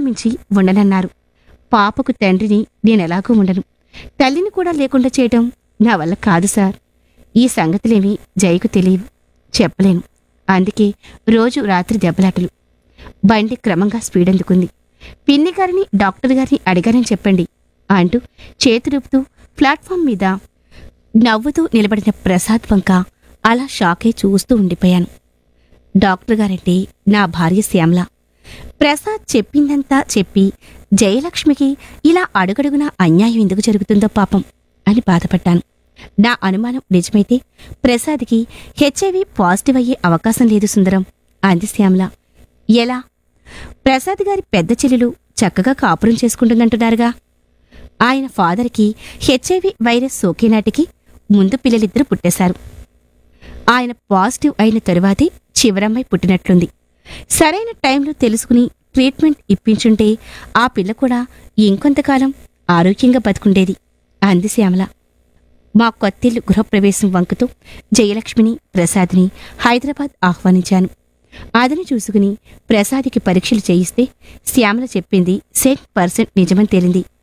మించి ఉండనన్నారు పాపకు తండ్రిని నేనెలాగూ ఉండను తల్లిని కూడా లేకుండా చేయటం నా వల్ల కాదు సార్ ఈ సంగతులేమీ జయకు తెలియవు చెప్పలేను అందుకే రోజు రాత్రి దెబ్బలాటలు బండి క్రమంగా స్పీడ్ అందుకుంది పిన్ని గారిని డాక్టర్ గారిని అడిగారని చెప్పండి అంటూ చేతులుపుతూ ప్లాట్ఫామ్ మీద నవ్వుతూ నిలబడిన ప్రసాద్ వంక అలా షాకై చూస్తూ ఉండిపోయాను డాక్టర్ గారంటే నా భార్య శ్యామల ప్రసాద్ చెప్పిందంతా చెప్పి జయలక్ష్మికి ఇలా అడుగడుగునా అన్యాయం ఎందుకు జరుగుతుందో పాపం అని బాధపడ్డాను నా అనుమానం నిజమైతే ప్రసాద్కి హెచ్ఐవి పాజిటివ్ అయ్యే అవకాశం లేదు సుందరం అంది శ్యామల ఎలా ప్రసాద్ గారి పెద్ద చెల్లెలు చక్కగా కాపురం చేసుకుంటుందంటున్నారుగా ఆయన ఫాదర్కి హెచ్ఐవి వైరస్ సోకేనాటికి ముందు పిల్లలిద్దరూ పుట్టేశారు ఆయన పాజిటివ్ అయిన తరువాతే చివరమ్మాయి పుట్టినట్లుంది సరైన టైంలో తెలుసుకుని ట్రీట్మెంట్ ఇప్పించుంటే ఆ పిల్ల కూడా ఇంకొంతకాలం ఆరోగ్యంగా బతుకుండేది అంది శ్యామల మా కొత్తిల్లు గృహప్రవేశం వంకతో జయలక్ష్మిని ప్రసాద్ని హైదరాబాద్ ఆహ్వానించాను అదను చూసుకుని ప్రసాద్కి పరీక్షలు చేయిస్తే శ్యామల చెప్పింది సెట్ పర్సెంట్ నిజమని తేలింది